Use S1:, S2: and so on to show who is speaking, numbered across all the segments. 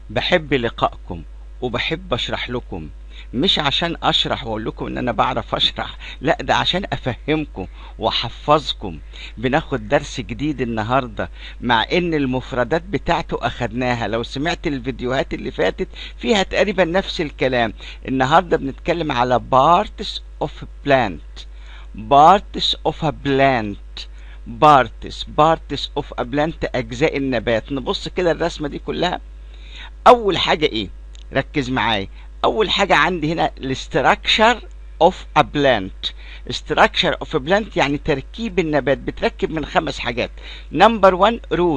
S1: بحب لقائكم وبحب اشرح لكم مش عشان اشرح واقول لكم ان انا بعرف اشرح لا ده عشان افهمكم واحفظكم بناخد درس جديد النهارده مع ان المفردات بتاعته اخدناها لو سمعت الفيديوهات اللي فاتت فيها تقريبا نفس الكلام النهارده بنتكلم على parts of plant parts of a plant parts parts of a plant اجزاء النبات نبص كده الرسمه دي كلها اول حاجه ايه ركز معايا اول حاجه عندي هنا الاستراكشر اوف ا بلانت استراكشر اوف ا بلانت يعني تركيب النبات بتركب من خمس حاجات نمبر 1 روت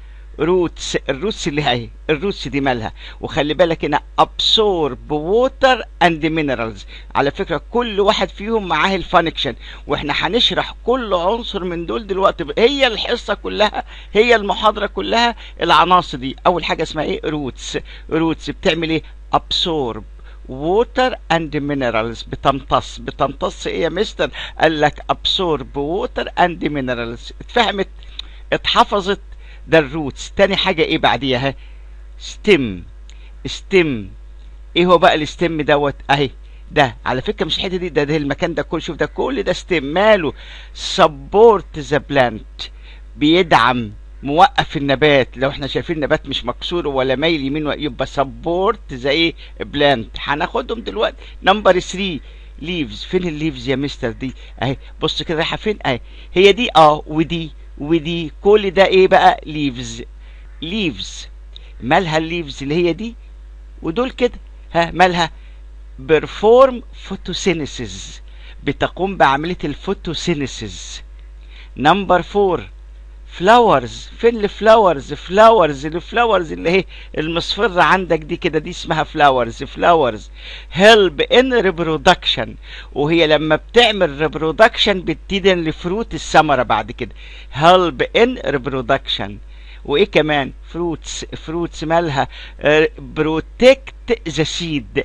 S1: روتس الروتس اللي هي الروتس دي مالها وخلي بالك هنا absorb water and minerals على فكرة كل واحد فيهم معاه الفانكشن واحنا هنشرح كل عنصر من دول دلوقتي هي الحصة كلها هي المحاضرة كلها العناصر دي اول حاجة اسمها ايه روتس روتس بتعمل ايه absorb water and minerals بتمتص بتمتص ايه يا مستر قال لك absorb water and minerals اتفهمت اتحفظت ده الروتس تاني حاجة ايه بعديها ستيم ستيم ايه هو بقى الستيم دوت اهي ده على فكرة مش الحتة دي ده, ده المكان ده كله شوف ده كل ده ستيم ماله سبورت ذا بلانت بيدعم موقف النبات لو احنا شايفين النبات مش مكسور ولا مايل يمين يبقى سبورت زي بلانت هناخدهم دلوقتي نمبر 3 ليفز فين الليفز يا مستر دي اهي بص كده رايحه فين اهي هي دي اه ودي ودي كل ده ايه بقى ليفز ليفز مالها الليفز اللي هي دي ودول كده ها مالها بيرفورم فوتوسينيسيس بتقوم بعمليه الفوتوسينيسيس نمبر 4 فلاورز فين الفلاورز فلاورز الفلاورز اللي هي المصفرة عندك دي كده دي اسمها فلاورز فلاورز هيلب ان ريبرودكشن وهي لما بتعمل ريبرودكشن بتدي لفروت الثمرة بعد كده هيلب ان ريبرودكشن وايه كمان فروتس فروتس مالها بروتكت ذا سيد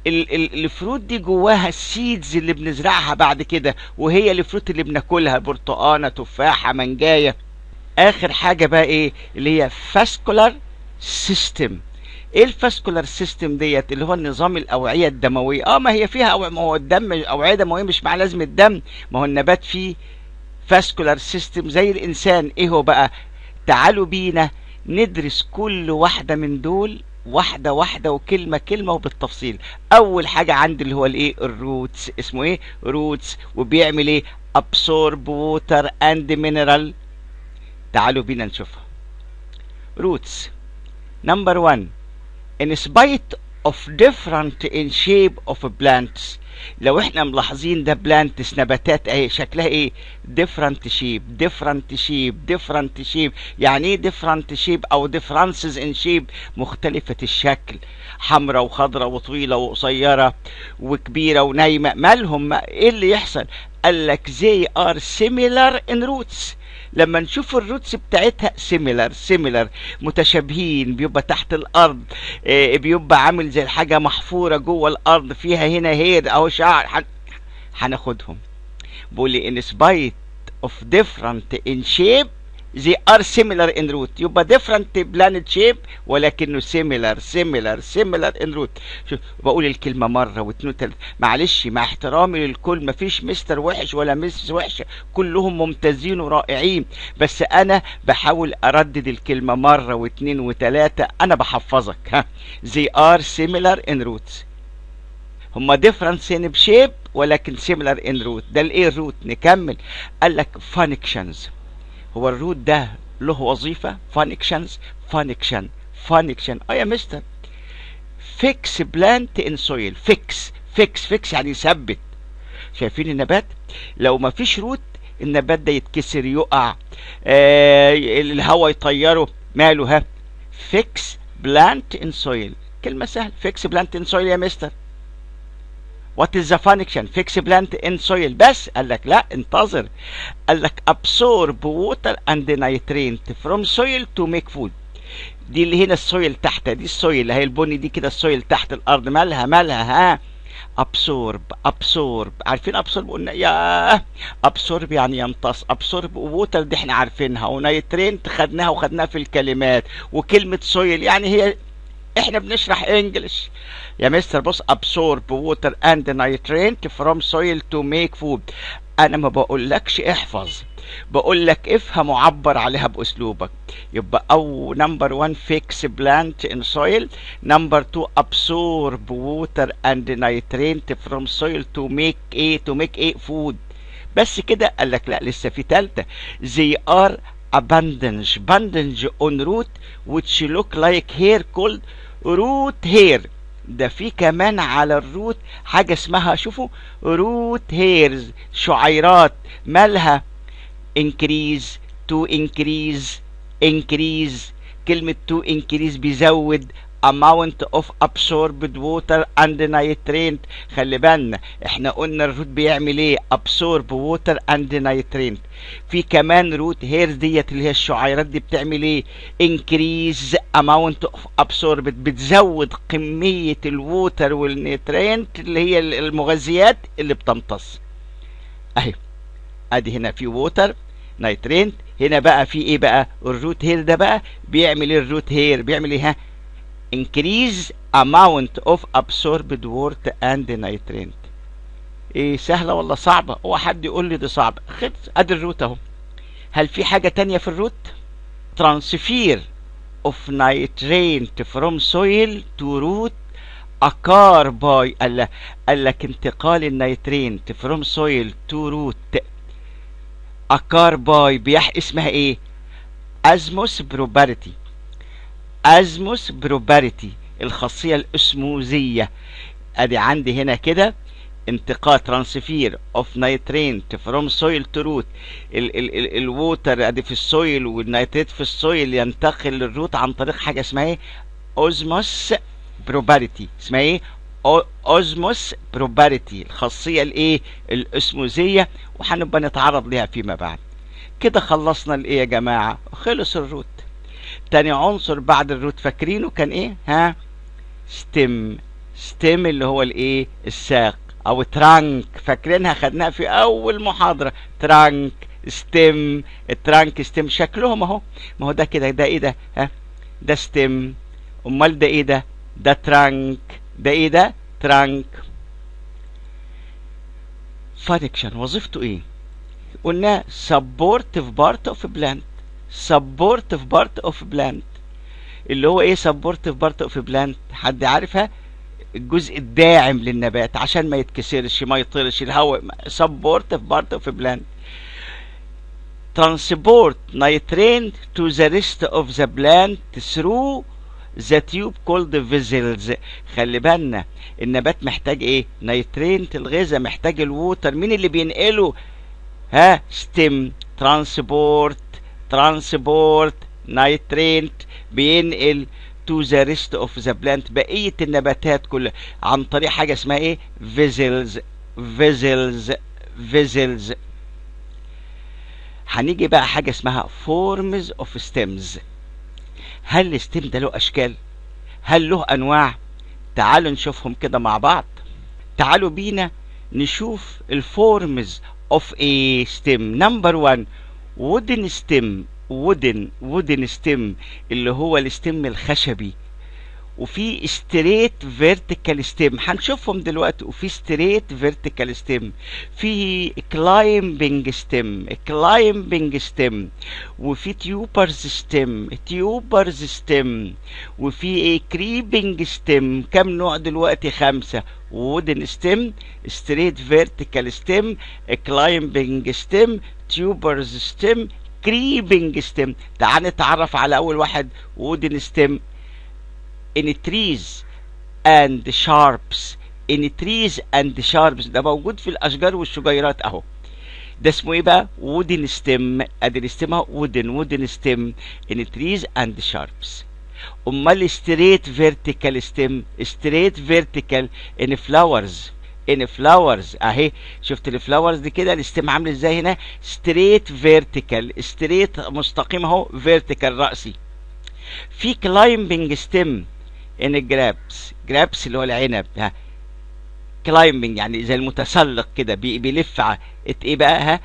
S1: الفروت دي جواها السيدز اللي بنزرعها بعد كده وهي الفروت اللي بناكلها برتقانه تفاحه منجايه اخر حاجه بقى ايه اللي هي فاسكولار سيستم ايه الفاسكولار سيستم ديت اللي هو النظام الاوعيه الدمويه اه ما هي فيها أو... ما هو الدم اوعيه دمويه مش مع لازم الدم ما هو النبات فيه فاسكولار سيستم زي الانسان ايه هو بقى تعالوا بينا ندرس كل واحده من دول واحدة واحدة وكلمة كلمة وبالتفصيل أول حاجة عندي اللي هو الإيه الروتس اسمه إيه روتس وبيعمل إيه absorb water and mineral تعالوا بينا نشوفها roots number one in spite of different in shape of plants لو احنا ملاحظين ده بلانتس نباتات اهي شكلها ايه different shape different shape different shape يعني ايه different shape او differences in shape مختلفة الشكل حمراء وخضراء وطويلة وقصيرة وكبيرة ونايمة مالهم ايه اللي يحصل قال لك they are similar in roots لما نشوف الروتس بتاعتها سيميلر سيميلر متشابهين بيبقى تحت الارض آه بيبقى عامل زي الحاجه محفوره جوه الارض فيها هنا هير او شعر هناخدهم بيقول لي in spite of different in shape they are similar in root يبقى different planet shape ولكنه similar similar similar in root شوف بقول الكلمة مرة واثنين وثلاثة معلش مع احترامي للكل مفيش مستر وحش ولا مس وحشة كلهم ممتازين ورائعين بس أنا بحاول أردد الكلمة مرة واثنين وثلاثة أنا بحفظك ها they are similar in roots هما different in shape ولكن similar in root ده الايه الروت نكمل قال لك functions هو الروت ده له وظيفة فانكشنز فانكشن فانكشن اه يا مستر فيكس بلانت ان سويل فيكس فيكس فيكس يعني يثبت شايفين النبات لو ما فيش روت النبات ده يتكسر يقع آه الهواء يطيره ماله ها فيكس بلانت ان سويل كلمة سهلة فيكس بلانت ان سويل يا مستر وات از ذا فانكشن فيكس بلانت ان سويل بس قال لك لا انتظر قال لك absorb water and nitrate from soil to make food دي اللي هنا السويل تحت دي السويل اللي هي البني دي كده السويل تحت الارض مالها مالها ها ابسورب ابسورب عارفين ابسورب قلنا يا ابسورب يعني يمتص ابسورب ووتر دي احنا عارفينها ونيترينت خدناها وخدناها في الكلمات وكلمه سويل يعني هي احنا بنشرح انجلش يا مستر بص absorb water and nitrate from soil to make food انا ما بقولكش احفظ بقول لك افهم وعبر عليها باسلوبك يبقى او نمبر 1 fix plant in soil نمبر 2 absorb water and nitrate from soil to make ايه to make ايه food بس كده قال لك لا لسه في تالتة they are abundance abundance on root which look like hair called root hair ده في كمان على الروت حاجة اسمها شوفوا روت هيرز شعيرات مالها increase to increase increase كلمة to increase بيزود amount of absorbed water and nitrate خلي بالنا احنا قلنا الروت بيعمل ايه absorb water and nitrate في كمان روت هيرز ديت اللي هي الشعيرات دي بتعمل ايه increase amount of absorbed بتزود كمية الووتر والنيترينت اللي هي المغذيات اللي بتمتص اهي ادي هنا في ووتر نيترينت هنا بقى في ايه بقى الروت هير ده بقى بيعمل ايه الروت هير بيعمل ايه ها increase amount of absorbed water and nitrate ايه سهله ولا صعبه هو حد يقول لي دي صعبه خد ادي الروت اهو هل في حاجه تانية في الروت transfer of nitrate from soil to root occur by قال قال لك انتقال النيترينت from soil to root occur by بيح اسمها ايه اسموس بروباريتي اسموس بروباريتي الخاصيه الاسموزيه ادي عندي هنا كده انتقال ترانسفير اوف نيترينت فروم سويل تو روت الووتر ادي في السويل والنيتريت في السويل ينتقل للروت عن طريق حاجه اسمها ايه اوزموس بروباريتي اسمها ايه اوزموس بروباريتي الخاصيه الايه الاسموزيه وهنبقى نتعرض ليها فيما بعد كده خلصنا الايه يا جماعه خلص الروت تاني عنصر بعد الروت فاكرينه كان ايه ها ستيم ستيم اللي هو الايه الساق او ترانك فاكرينها خدناها في اول محاضره ترانك ستيم الترانك ستيم شكلهم اهو ما هو ده كده ده ايه ده ها ده ستيم امال ده ايه ده ده ترانك ده ايه ده ترانك فانكشن وظيفته ايه قلنا supportive part of plant supportive part of plant اللي هو ايه supportive part of plant حد عارفها الجزء الداعم للنبات عشان ما يتكسرش ما يطيرش الهواء supportive part of plant transport nitrate to the rest of the plant through the tube called vessels خلي بالنا النبات محتاج ايه نيترينت الغذاء محتاج الووتر مين اللي بينقله ها ستيم ترانسبورت ترانسبورت نيترينت بينقل to the rest of the plant بقية النباتات كلها عن طريق حاجة اسمها ايه vessels vessels vessels هنيجي بقى حاجة اسمها forms of stems هل الستيم ده له اشكال هل له انواع تعالوا نشوفهم كده مع بعض تعالوا بينا نشوف الفورمز اوف a stem نمبر 1 wooden stem wooden wooden stem اللي هو الستيم الخشبي وفي ستريت فيرتيكال ستيم هنشوفهم دلوقتي وفي ستريت فيرتيكال ستيم في كلايمبنج ستيم كلايمبنج ستيم وفي تيوبرز ستيم تيوبرز ستيم وفي ايه كريبنج ستيم كم نوع دلوقتي خمسة وودن ستيم ستريت فيرتيكال ستيم كلايمبنج ستيم تيوبرز ستيم كريبنج ستيم تعال نتعرف على اول واحد وودن ستيم in trees and sharps in trees and sharps ده موجود في الاشجار والشجيرات اهو ده اسمه ايه بقى wooden stem ادي الستيم اهو wooden wooden stem in trees and sharps امال straight vertical stem straight vertical in flowers in flowers اهي شفت الفلاورز دي كده الستيم عامل ازاي هنا straight vertical straight مستقيم اهو vertical رأسي في climbing stem ان الجرابس جرابس اللي هو العنب ها كلايمبنج يعني زي المتسلق كده بي بيلف ايه بقى ها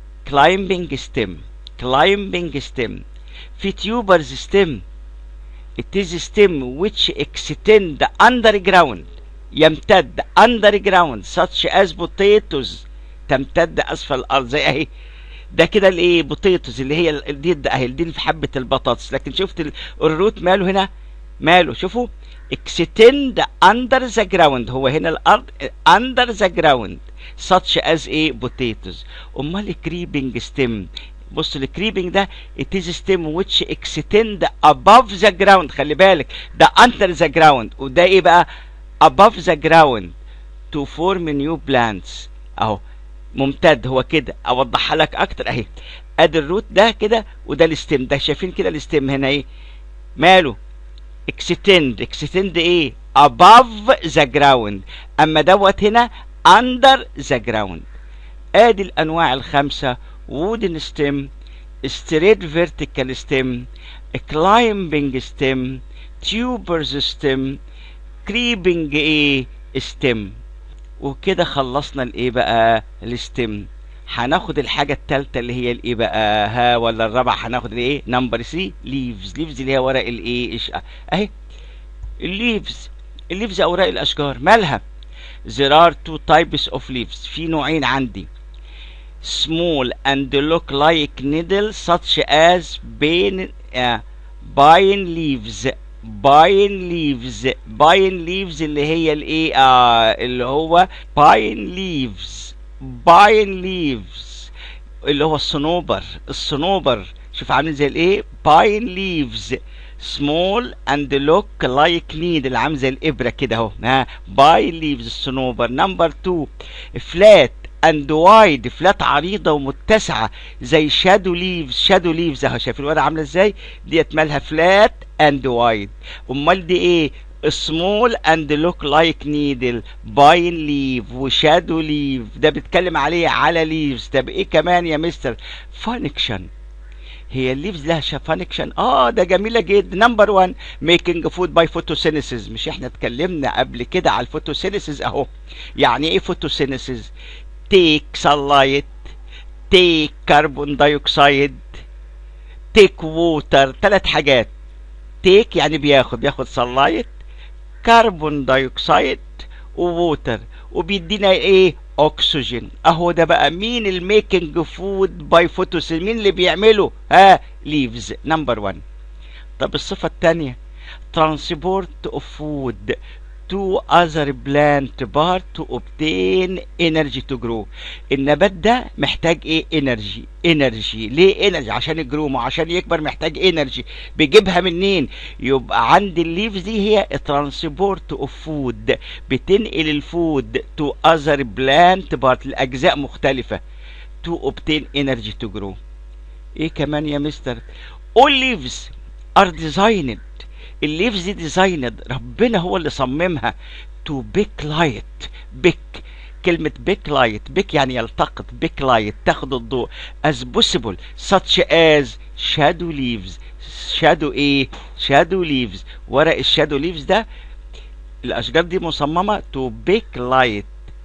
S1: كلايمبنج ستيم كلايمبنج ستيم في تيوبرز ستيم it is stem which extend underground يمتد underground such as potatoes تمتد اسفل الارض زي اهي ده كده الايه بوتيتوز اللي هي ال- دي ده اهي دي في حبه البطاطس لكن شفت ال- الروت ماله هنا ماله شوفوا extend under the ground هو هنا الارض under the ground such as a potatoes امال creeping stem بص الكريبنج ده it is stem which extend above the ground خلي بالك ده under the ground وده ايه بقى above the ground to form new plants اهو ممتد هو كده اوضحها لك اكتر اهي ادي الروت ده كده وده الستيم ده شايفين كده الستيم هنا ايه ماله extend extend ايه above the ground اما دوت هنا under the ground ادي الانواع الخمسه wooden stem straight vertical stem climbing stem tubers stem creeping ايه stem وكده خلصنا الايه بقى الستيم هناخد الحاجة التالتة اللي هي الايه بقى ها ولا الرابعة هناخد الايه نمبر سي ليفز ليفز اللي هي ورق الايه إش- اهي الليفز الليفز اوراق الاشجار مالها there are two types of leaves في نوعين عندي small and look like needles such as pine uh, pine leaves pine leaves pine leaves اللي هي الايه آه اللي هو pine leaves pine leaves اللي هو الصنوبر الصنوبر شوف عامل زي الايه pine leaves small and look like needle اللي عامل زي الابره كده اهو ها pine leaves الصنوبر نمبر 2 flat and wide فلات عريضة ومتسعة زي شادو ليفز شادو ليفز اهو شايف الورقة عاملة ازاي ديت مالها فلات and wide امال دي ايه small and look like needle باين ليف وشادو ليف ده بيتكلم عليه على ليفز طب ايه كمان يا مستر فانكشن هي الليفز لها فانكشن اه ده جميله جدا نمبر 1 ميكنج فود باي فوتوسينيسيس مش احنا اتكلمنا قبل كده على الفوتوسينيسيس اهو يعني ايه فوتوسينيسيس تيك sunlight تيك كربون دايوكسيد تيك ووتر ثلاث حاجات تيك يعني بياخد بياخد sunlight كربون دايوكسيد ووتر وبيدينا ايه اكسجين اهو ده بقى مين الميكنج فود باي فوتوسين مين اللي بيعمله ها ليفز نمبر 1 طب الصفه الثانيه ترانسبورت اوف فود to other plant part to obtain energy to grow النبات ده محتاج ايه انرجي انرجي ليه انرجي عشان يجرو ما عشان يكبر محتاج انرجي بيجيبها منين يبقى عند الليفز دي هي ترانسبورت اوف فود بتنقل الفود تو اذر بلانت بارت لاجزاء مختلفه to obtain energy to grow ايه كمان يا مستر all leaves are designed الليفز دي ديزايند ربنا هو اللي صممها تو بيك لايت بيك كلمة بيك لايت بيك يعني يلتقط بيك لايت تاخد الضوء as possible such as shadow leaves shadow ايه shadow leaves ورق الشادو ليفز ده الاشجار دي مصممة to bake light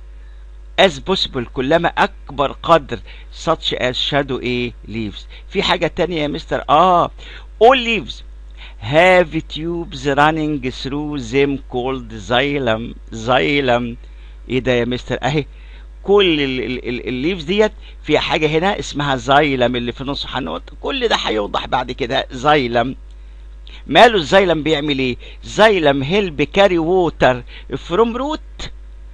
S1: as possible كلما اكبر قدر such as shadow ايه leaves في حاجة تانية يا مستر اه all leaves have tubes running through them called xylem xylem ايه ده يا مستر اهي كل الليفز ديت فيها حاجه هنا اسمها زايلم اللي في نص هنقط كل ده هيوضح بعد كده زايلم ماله الزايلم بيعمل ايه زايلم هيلب كاري ووتر فروم روت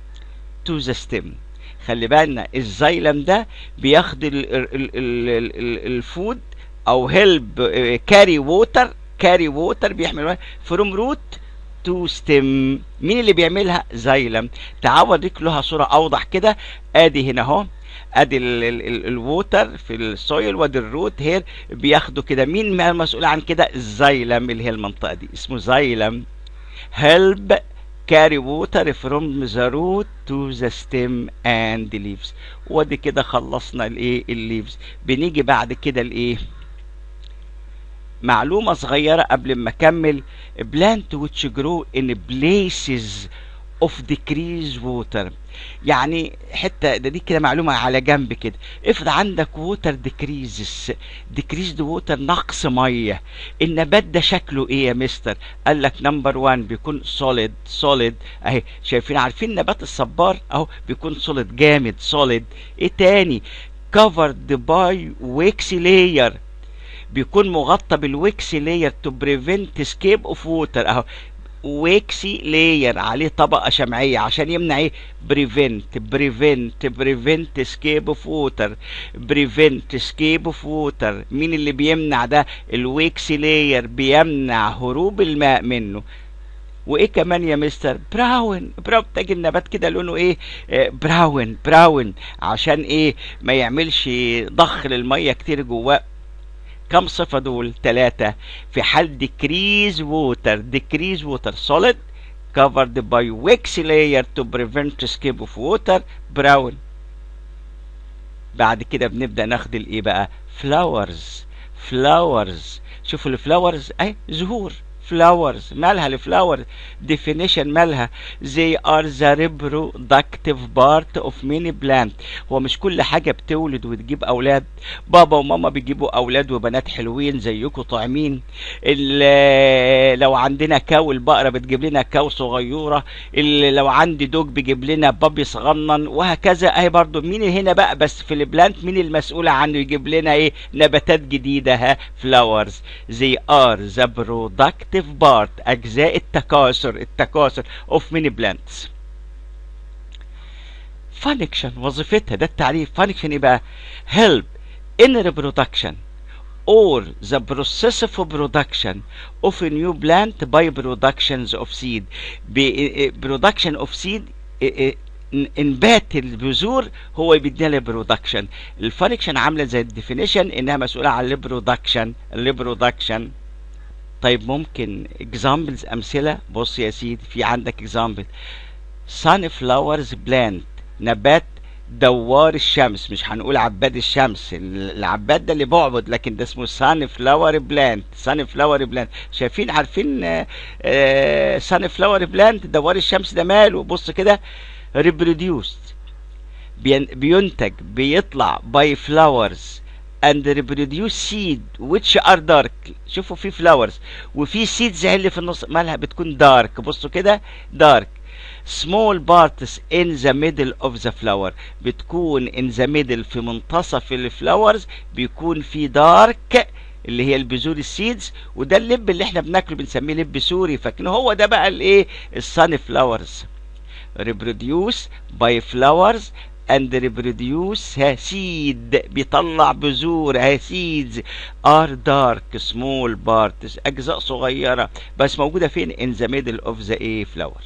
S1: تو ذا ستيم خلي بالنا الزايلم ده بياخد ال- ال- ال- ال- ال- الفود او هيلب كاري ووتر كاري ووتر بيحمل فروم روت تو ستيم مين اللي بيعملها زايلم تعال اوريك لها صوره اوضح كده ادي هنا اهو ادي الووتر في السويل وادي الروت هير بياخدوا كده مين المسؤول عن كده الزايلم اللي هي المنطقه دي اسمه زايلم help carry water from the root to the stem and the leaves وادي كده خلصنا الايه الليفز بنيجي بعد كده الايه معلومة صغيرة قبل ما أكمل plant which grow in places of decrease water يعني حته ده دي كده معلومه على جنب كده افرض عندك ووتر ديكريزز ديكريزد ووتر نقص ميه النبات ده شكله ايه يا مستر قال لك نمبر 1 بيكون سوليد سوليد اهي شايفين عارفين نبات الصبار اهو بيكون سوليد جامد سوليد ايه تاني covered by wax layer بيكون مغطى بالويكس لاير تو بريفنت اسكيب اوف ووتر اهو ويكسي لاير عليه طبقة شمعية عشان يمنع ايه بريفنت بريفنت بريفنت اسكيب اوف ووتر بريفنت اسكيب اوف ووتر مين اللي بيمنع ده الويكسي لاير بيمنع هروب الماء منه وايه كمان يا مستر براون براون تاج النبات كده لونه ايه آه براون براون عشان ايه ما يعملش ضخ للميه كتير جواه كم صفة دول ثلاثة في حال decrease water decrease water solid covered by wax layer to prevent escape of water brown بعد كده بنبدأ ناخد الايه بقى flowers flowers شوفوا الفلاورز اهي زهور flowers مالها الفلاور definition مالها they are the reproductive part of many plant هو مش كل حاجة بتولد وتجيب أولاد بابا وماما بيجيبوا أولاد وبنات حلوين زيكم طعمين لو عندنا كاو البقرة بتجيب لنا كاو صغيرة لو عندي دوج بيجيب لنا بابي صغنن وهكذا اهي برضو مين هنا بقى بس في البلانت مين المسؤولة عنه يجيب لنا ايه نباتات جديدة ها flowers they are the productive active part أجزاء التكاثر التكاثر of many plants function وظيفتها ده التعريف function ايه بقى help in reproduction or the process of production of a new plant by productions of seed production of seed انبات البذور هو بيدينا البرودكشن الفانكشن عامله زي الديفينيشن انها مسؤوله عن البرودكشن البرودكشن طيب ممكن examples أمثلة بص يا سيدي في عندك example sunflowers plant نبات دوار الشمس مش هنقول عباد الشمس العباد ده اللي بعبد لكن ده اسمه سان فلاور بلانت سان فلاور بلانت شايفين عارفين سان فلاور بلانت دوار الشمس ده ماله بص كده ريبروديوست بينتج بيطلع باي فلاورز and reproduce seed which are dark شوفوا في flowers وفي seeds اللي في النص مالها بتكون dark بصوا كده dark small parts in the middle of the flower بتكون in the middle في منتصف الفلاورز بيكون في dark اللي هي البذور السيدز وده اللب اللي احنا بناكله بنسميه لب سوري فاكرين هو ده بقى الايه الصن فلاورز reproduce by flowers and reproduce ها seed بيطلع بذور ها seeds are dark small parts أجزاء صغيرة بس موجودة فين in the middle of the a flower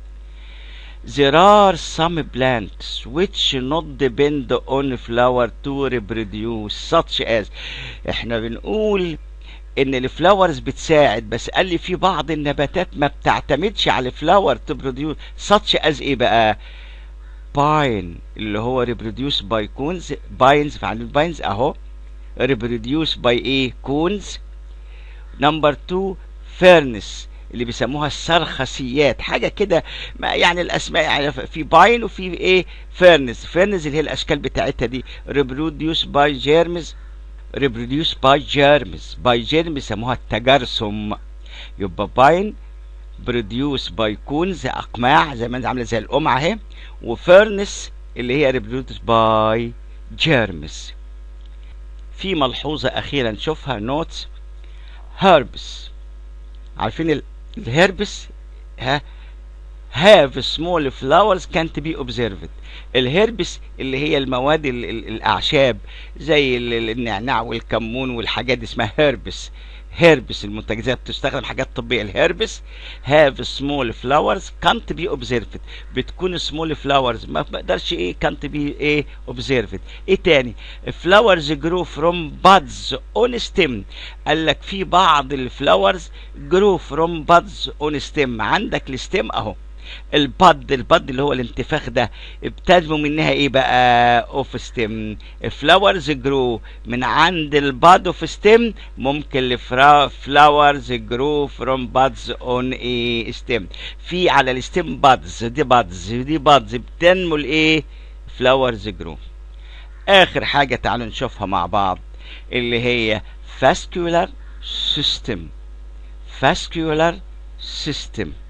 S1: there are some plants which not depend on flower to reproduce such as احنا بنقول ان الفلاورز بتساعد بس قال لي في بعض النباتات ما بتعتمدش على الفلاور تو بروديوس such as ايه بقى باين اللي هو reproduce by cones باينز فعند الباينز اهو reproduce by ايه كونز نمبر 2 فيرنس اللي بيسموها السرخسيات حاجة كده ما يعني الأسماء يعني في باين وفي إيه فيرنس فيرنس اللي هي الأشكال بتاعتها دي reproduce by germs reproduce by germs by germs بيسموها التجرثم يبقى باين بروديوس باي كونز اقماع زي ما انت عامله زي القمعه اهي وفيرنس اللي هي ريبروديوس باي جيرمز في ملحوظه اخيره نشوفها نوتس هربس عارفين الهربس ها have small flowers can't be observed الهربس اللي هي المواد ال ال الاعشاب زي النعناع والكمون والحاجات دي اسمها هربس هيربس المنتجات بتستخدم حاجات طبيه الهيربس هاف سمول فلاورز كانت بي اوبزرفد بتكون سمول فلاورز ما بقدرش ايه كانت بي ايه اوبزرفد ايه تاني فلاورز جرو فروم بادز اون ستيم قال لك في بعض الفلاورز جرو فروم بادز اون ستيم عندك الستيم اهو البد البد اللي هو الانتفاخ ده ابتدوا منها ايه بقى اوف ستيم فلاورز جرو من عند الباد اوف ستيم ممكن الفلاورز جرو فروم بادز اون ايه ستيم في على الستيم بادز دي بادز دي بادز بتنمو الايه فلاورز جرو اخر حاجه تعالوا نشوفها مع بعض اللي هي vascular system vascular system